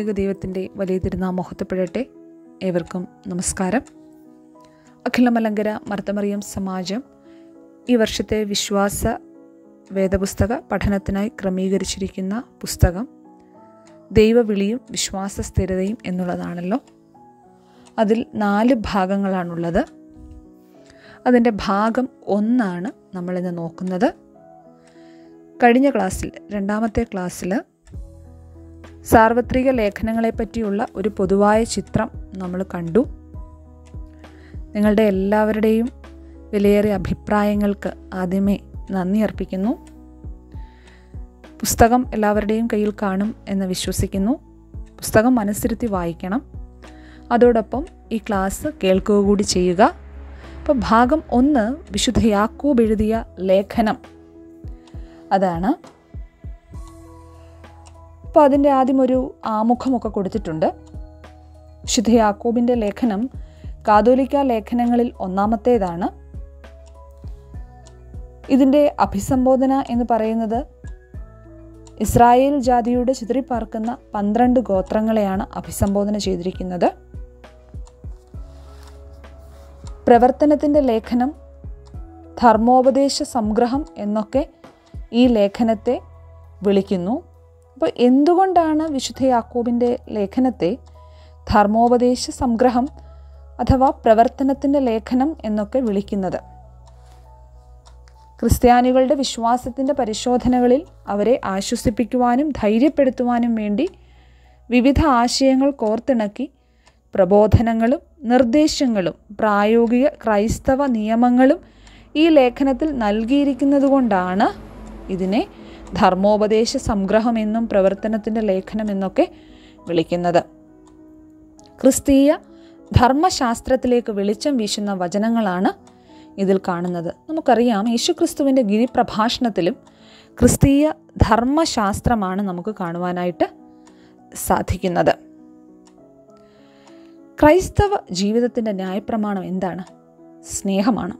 ത്രിയേക ദൈവത്തിൻ്റെ വലിയ തിരുനാം മഹത്വപ്പെടട്ടെ ഏവർക്കും നമസ്കാരം അഖിലമലങ്കര മർത്തമറിയം സമാജം ഈ വർഷത്തെ വിശ്വാസ വേദപുസ്തക പഠനത്തിനായി ക്രമീകരിച്ചിരിക്കുന്ന പുസ്തകം ദൈവവിളിയും വിശ്വാസ സ്ഥിരതയും എന്നുള്ളതാണല്ലോ അതിൽ നാല് ഭാഗങ്ങളാണുള്ളത് അതിൻ്റെ ഭാഗം ഒന്നാണ് നമ്മളിന്ന് നോക്കുന്നത് കഴിഞ്ഞ ക്ലാസ്സിൽ രണ്ടാമത്തെ ക്ലാസ്സിൽ സാർവത്രിക ലേഖനങ്ങളെ പറ്റിയുള്ള ഒരു പൊതുവായ ചിത്രം നമ്മൾ കണ്ടു നിങ്ങളുടെ എല്ലാവരുടെയും വിലയേറിയ അഭിപ്രായങ്ങൾക്ക് ആദ്യമേ നന്ദി അർപ്പിക്കുന്നു പുസ്തകം എല്ലാവരുടെയും കയ്യിൽ കാണും എന്ന് വിശ്വസിക്കുന്നു പുസ്തകം മനസ്സിരുത്തി വായിക്കണം അതോടൊപ്പം ഈ ക്ലാസ് കേൾക്കുക കൂടി ചെയ്യുക അപ്പോൾ ഭാഗം ഒന്ന് വിശുദ്ധ യാക്കൂബ് എഴുതിയ ലേഖനം അതാണ് അപ്പോൾ അതിൻ്റെ ആദ്യം ഒരു ആമുഖമൊക്കെ കൊടുത്തിട്ടുണ്ട് വിശുദ്ധ യാക്കോബിൻ്റെ ലേഖനം കാതോലിക്ക ലേഖനങ്ങളിൽ ഒന്നാമത്തേതാണ് ഇതിൻ്റെ അഭിസംബോധന എന്ന് പറയുന്നത് ഇസ്രായേൽ ജാതിയുടെ ചിതറിപ്പാർക്കുന്ന പന്ത്രണ്ട് ഗോത്രങ്ങളെയാണ് അഭിസംബോധന ചെയ്തിരിക്കുന്നത് പ്രവർത്തനത്തിൻ്റെ ലേഖനം ധർമ്മോപദേശ സംഗ്രഹം എന്നൊക്കെ ഈ ലേഖനത്തെ വിളിക്കുന്നു അപ്പോൾ എന്തുകൊണ്ടാണ് വിശുദ്ധ യാക്കോബിൻ്റെ ലേഖനത്തെ ധർമ്മോപദേശ സംഗ്രഹം അഥവാ പ്രവർത്തനത്തിൻ്റെ ലേഖനം എന്നൊക്കെ വിളിക്കുന്നത് ക്രിസ്ത്യാനികളുടെ വിശ്വാസത്തിൻ്റെ പരിശോധനകളിൽ അവരെ ആശ്വസിപ്പിക്കുവാനും ധൈര്യപ്പെടുത്തുവാനും വേണ്ടി വിവിധ ആശയങ്ങൾ കോർത്തിണക്കി പ്രബോധനങ്ങളും നിർദ്ദേശങ്ങളും പ്രായോഗിക ക്രൈസ്തവ നിയമങ്ങളും ഈ ലേഖനത്തിൽ നൽകിയിരിക്കുന്നതുകൊണ്ടാണ് ഇതിനെ ധർമ്മോപദേശ സംഗ്രഹം എന്നും പ്രവർത്തനത്തിൻ്റെ ലേഖനം എന്നൊക്കെ വിളിക്കുന്നത് ക്രിസ്തീയ ധർമ്മശാസ്ത്രത്തിലേക്ക് വെളിച്ചം വീശുന്ന വചനങ്ങളാണ് ഇതിൽ കാണുന്നത് നമുക്കറിയാം യേശുക്രിസ്തുവിൻ്റെ ഗിരിപ്രഭാഷണത്തിലും ക്രിസ്തീയ ധർമ്മശാസ്ത്രമാണ് നമുക്ക് കാണുവാനായിട്ട് സാധിക്കുന്നത് ക്രൈസ്തവ ജീവിതത്തിൻ്റെ ന്യായപ്രമാണം എന്താണ് സ്നേഹമാണ്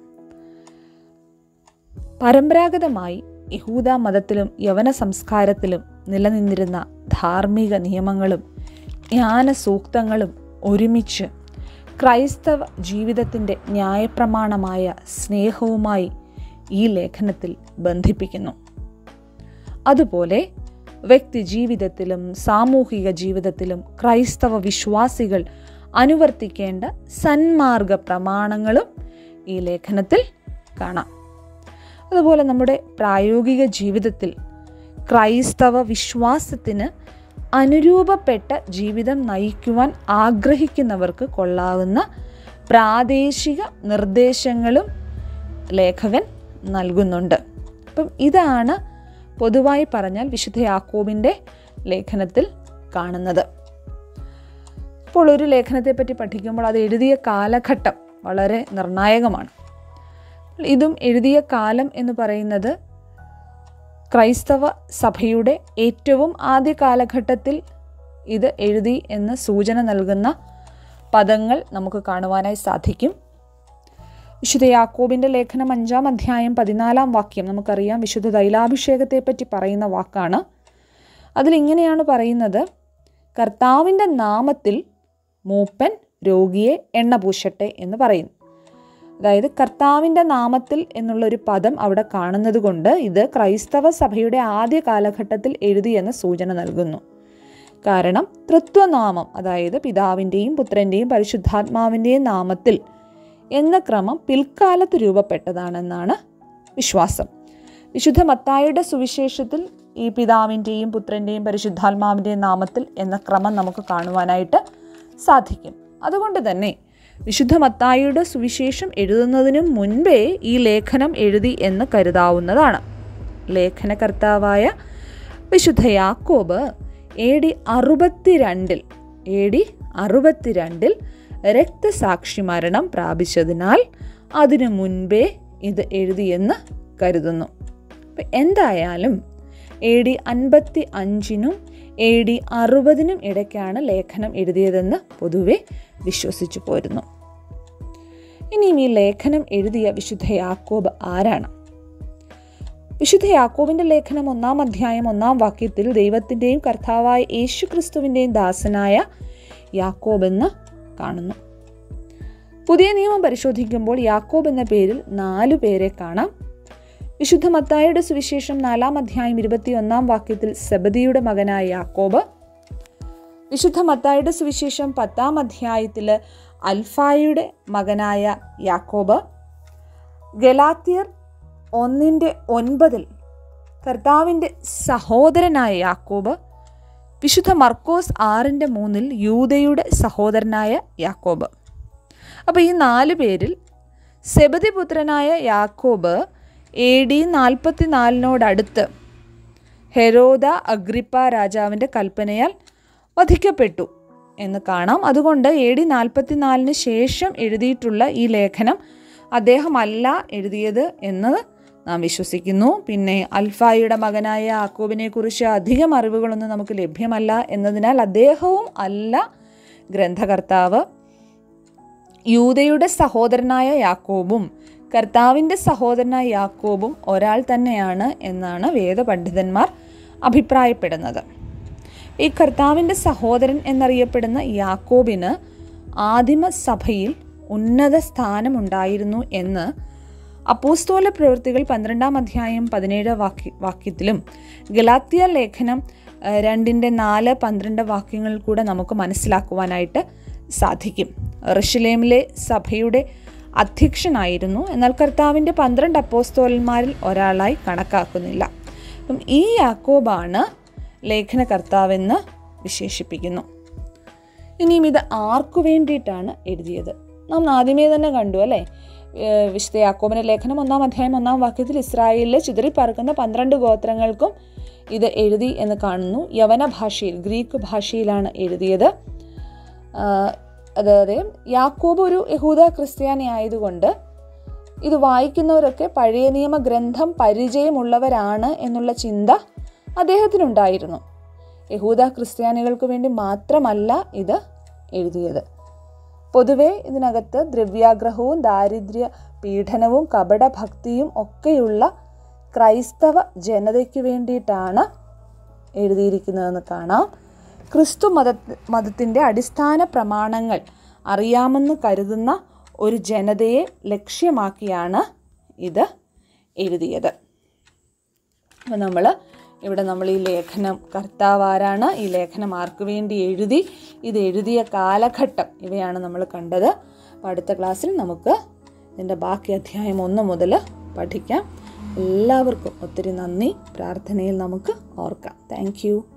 പരമ്പരാഗതമായി യഹൂദ മതത്തിലും യവന സംസ്കാരത്തിലും നിലനിന്നിരുന്ന ധാർമ്മിക നിയമങ്ങളും ജ്ഞാന സൂക്തങ്ങളും ഒരുമിച്ച് ക്രൈസ്തവ ജീവിതത്തിൻ്റെ ന്യായപ്രമാണമായ സ്നേഹവുമായി ഈ ലേഖനത്തിൽ ബന്ധിപ്പിക്കുന്നു അതുപോലെ വ്യക്തി ജീവിതത്തിലും സാമൂഹിക ജീവിതത്തിലും ക്രൈസ്തവ വിശ്വാസികൾ അനുവർത്തിക്കേണ്ട സന്മാർഗ പ്രമാണങ്ങളും ഈ ലേഖനത്തിൽ കാണാം അതുപോലെ നമ്മുടെ പ്രായോഗിക ജീവിതത്തിൽ ക്രൈസ്തവ വിശ്വാസത്തിന് അനുരൂപപ്പെട്ട ജീവിതം നയിക്കുവാൻ ആഗ്രഹിക്കുന്നവർക്ക് കൊള്ളാവുന്ന പ്രാദേശിക നിർദ്ദേശങ്ങളും ലേഖകൻ നൽകുന്നുണ്ട് അപ്പം ഇതാണ് പൊതുവായി പറഞ്ഞാൽ വിശുദ്ധ യാക്കോബിൻ്റെ ലേഖനത്തിൽ കാണുന്നത് ഇപ്പോൾ ഒരു ലേഖനത്തെപ്പറ്റി പഠിക്കുമ്പോൾ അത് എഴുതിയ കാലഘട്ടം വളരെ നിർണായകമാണ് ഇതും എഴുതിയ കാലം എന്ന് പറയുന്നത് ക്രൈസ്തവ സഭയുടെ ഏറ്റവും ആദ്യ കാലഘട്ടത്തിൽ ഇത് എഴുതി എന്ന് സൂചന നൽകുന്ന പദങ്ങൾ നമുക്ക് കാണുവാനായി സാധിക്കും വിശുദ്ധ യാക്കോബിൻ്റെ ലേഖനം അഞ്ചാം അധ്യായം പതിനാലാം വാക്യം നമുക്കറിയാം വിശുദ്ധ തൈലാഭിഷേകത്തെപ്പറ്റി പറയുന്ന വാക്കാണ് അതിലിങ്ങനെയാണ് പറയുന്നത് കർത്താവിൻ്റെ നാമത്തിൽ മൂപ്പൻ രോഗിയെ എണ്ണ പൂശട്ടെ എന്ന് പറയുന്നു അതായത് കർത്താവിൻ്റെ നാമത്തിൽ എന്നുള്ളൊരു പദം അവിടെ കാണുന്നത് കൊണ്ട് ഇത് ക്രൈസ്തവ സഭയുടെ ആദ്യ കാലഘട്ടത്തിൽ എഴുതിയെന്ന് സൂചന നൽകുന്നു കാരണം തൃത്വനാമം അതായത് പിതാവിൻ്റെയും പുത്രൻ്റെയും പരിശുദ്ധാത്മാവിൻ്റെയും നാമത്തിൽ എന്ന ക്രമം പിൽക്കാലത്ത് രൂപപ്പെട്ടതാണെന്നാണ് വിശ്വാസം വിശുദ്ധ മത്തായുടെ സുവിശേഷത്തിൽ ഈ പിതാവിൻ്റെയും പുത്രൻ്റെയും പരിശുദ്ധാത്മാവിൻ്റെയും നാമത്തിൽ എന്ന ക്രമം നമുക്ക് കാണുവാനായിട്ട് സാധിക്കും അതുകൊണ്ട് തന്നെ വിശുദ്ധ മത്തായിയുടെ സുവിശേഷം എഴുതുന്നതിനു മുൻപേ ഈ ലേഖനം എഴുതി എന്ന് കരുതാവുന്നതാണ് ലേഖനകർത്താവായ വിശുദ്ധ യാക്കോബ് എ ഡി അറുപത്തിരണ്ടിൽ എ ഡി അറുപത്തിരണ്ടിൽ രക്തസാക്ഷി മരണം പ്രാപിച്ചതിനാൽ അതിനു മുൻപേ ഇത് എഴുതിയെന്ന് കരുതുന്നു എന്തായാലും എ ഡി അൻപത്തി അഞ്ചിനും എ ഡി അറുപതിനും ഇടയ്ക്കാണ് ലേഖനം എഴുതിയതെന്ന് പൊതുവെ വിശ്വസിച്ചു പോരുന്നു ഇനിയും ഈ ലേഖനം എഴുതിയ വിശുദ്ധ യാക്കോബ് ആരാണ് വിശുദ്ധ യാക്കോബിൻ്റെ ലേഖനം ഒന്നാം അധ്യായം ഒന്നാം വാക്യത്തിൽ ദൈവത്തിൻ്റെയും കർത്താവായ യേശു ക്രിസ്തുവിൻ്റെയും ദാസനായ യാക്കോബ് എന്ന് കാണുന്നു പുതിയ നിയമം പരിശോധിക്കുമ്പോൾ യാക്കോബ് എന്ന പേരിൽ നാലു പേരെ കാണാം വിശുദ്ധ മത്തായുടെ സുവിശേഷം നാലാം അധ്യായം ഇരുപത്തിയൊന്നാം വാക്യത്തിൽ സെബദിയുടെ മകനായ യാക്കോബ് വിശുദ്ധ മത്തായുടെ സുവിശേഷം പത്താം അധ്യായത്തിൽ അൽഫായുടെ മകനായ യാക്കോബ് ഗലാത്തിയർ ഒന്നിൻ്റെ ഒൻപതിൽ കർത്താവിൻ്റെ സഹോദരനായ യാക്കോബ് വിശുദ്ധ മർക്കോസ് ആറിൻ്റെ മൂന്നിൽ യൂതയുടെ സഹോദരനായ യാക്കോബ് അപ്പോൾ ഈ നാല് പേരിൽ സെബദിപുത്രനായ യാക്കോബ് എ ഡി നാൽപ്പത്തി നാലിനോടടുത്ത് ഹെരോദ അഗ്രിപ്പ രാജാവിൻ്റെ കൽപ്പനയാൽ വധിക്കപ്പെട്ടു എന്ന് കാണാം അതുകൊണ്ട് എ ഡി നാൽപ്പത്തിനാലിന് ശേഷം എഴുതിയിട്ടുള്ള ഈ ലേഖനം അദ്ദേഹമല്ല എഴുതിയത് എന്ന് നാം വിശ്വസിക്കുന്നു പിന്നെ അൽഫായുടെ മകനായ യാക്കോബിനെ കുറിച്ച് അധികം അറിവുകളൊന്നും നമുക്ക് ലഭ്യമല്ല എന്നതിനാൽ അദ്ദേഹവും അല്ല ഗ്രന്ഥകർത്താവ് യൂതയുടെ സഹോദരനായ യാക്കോബും കർത്താവിൻ്റെ സഹോദരനായ യാക്കോബും ഒരാൾ തന്നെയാണ് എന്നാണ് വേദപണ്ഡിതന്മാർ അഭിപ്രായപ്പെടുന്നത് ഈ കർത്താവിൻ്റെ സഹോദരൻ എന്നറിയപ്പെടുന്ന യാക്കോബിന് ആദിമ സഭയിൽ ഉന്നത സ്ഥാനമുണ്ടായിരുന്നു എന്ന് അപ്പോസ്തോല പ്രവൃത്തികൾ പന്ത്രണ്ടാം അധ്യായം പതിനേഴ് വാക്യ വാക്യത്തിലും ഗലാത്തിയ ലേഖനം ഏഹ്, രണ്ടിൻ്റെ നാല് പന്ത്രണ്ട് വാക്യങ്ങളിൽ കൂടെ നമുക്ക് മനസ്സിലാക്കുവാനായിട്ട് സാധിക്കും ഋഷിലേമിലെ സഭയുടെ അധ്യക്ഷനായിരുന്നു എന്നാൽ കർത്താവിൻ്റെ പന്ത്രണ്ട് അപ്പോസ്തോലന്മാരിൽ ഒരാളായി കണക്കാക്കുന്നില്ല അപ്പം ഈ യാക്കോബാണ് ലേഖനകർത്താവെന്ന് വിശേഷിപ്പിക്കുന്നു ഇനിയും ഇത് ആർക്കു വേണ്ടിയിട്ടാണ് എഴുതിയത് നാം ആദ്യമേ തന്നെ കണ്ടു അല്ലേ ഏഹ് വിശുദ്ധ യാക്കോബിന്റെ ലേഖനം ഒന്നാം അധ്യായം ഒന്നാം വാക്യത്തിൽ ഇസ്രായേലിലെ ചിതറിപ്പറക്കുന്ന പന്ത്രണ്ട് ഗോത്രങ്ങൾക്കും ഇത് എഴുതി എന്ന് കാണുന്നു യവന ഭാഷയിൽ ഗ്രീക്ക് ഭാഷയിലാണ് എഴുതിയത് ആഹ് അതായത് യാക്കോബ് ഒരു യഹൂദ ക്രിസ്ത്യാനി ആയതുകൊണ്ട് ഇത് വായിക്കുന്നവരൊക്കെ പഴയ നിയമ ഗ്രന്ഥം പരിചയമുള്ളവരാണ് എന്നുള്ള ചിന്ത അദ്ദേഹത്തിനുണ്ടായിരുന്നു യഹൂദ ക്രിസ്ത്യാനികൾക്ക് വേണ്ടി മാത്രമല്ല ഇത് എഴുതിയത് പൊതുവെ ഇതിനകത്ത് ദ്രവ്യാഗ്രഹവും ദാരിദ്ര്യ പീഡനവും കപടഭക്തിയും ഒക്കെയുള്ള ക്രൈസ്തവ ജനതയ്ക്ക് വേണ്ടിയിട്ടാണ് എഴുതിയിരിക്കുന്നതെന്ന് കാണാം ക്രിസ്തു മത മതത്തിൻ്റെ അടിസ്ഥാന പ്രമാണങ്ങൾ അറിയാമെന്ന് കരുതുന്ന ഒരു ജനതയെ ലക്ഷ്യമാക്കിയാണ് ഇത് എഴുതിയത് അപ്പോൾ നമ്മൾ ഇവിടെ നമ്മൾ ഈ ലേഖനം കർത്താവ് ആരാണ് ഈ ലേഖനം ആർക്ക് വേണ്ടി എഴുതി ഇത് എഴുതിയ കാലഘട്ടം ഇവയാണ് നമ്മൾ കണ്ടത് അപ്പോൾ അടുത്ത ക്ലാസ്സിൽ നമുക്ക് ഇതിൻ്റെ ബാക്കി അധ്യായം ഒന്ന് മുതൽ പഠിക്കാം എല്ലാവർക്കും ഒത്തിരി നന്ദി പ്രാർത്ഥനയിൽ നമുക്ക് ഓർക്കാം താങ്ക്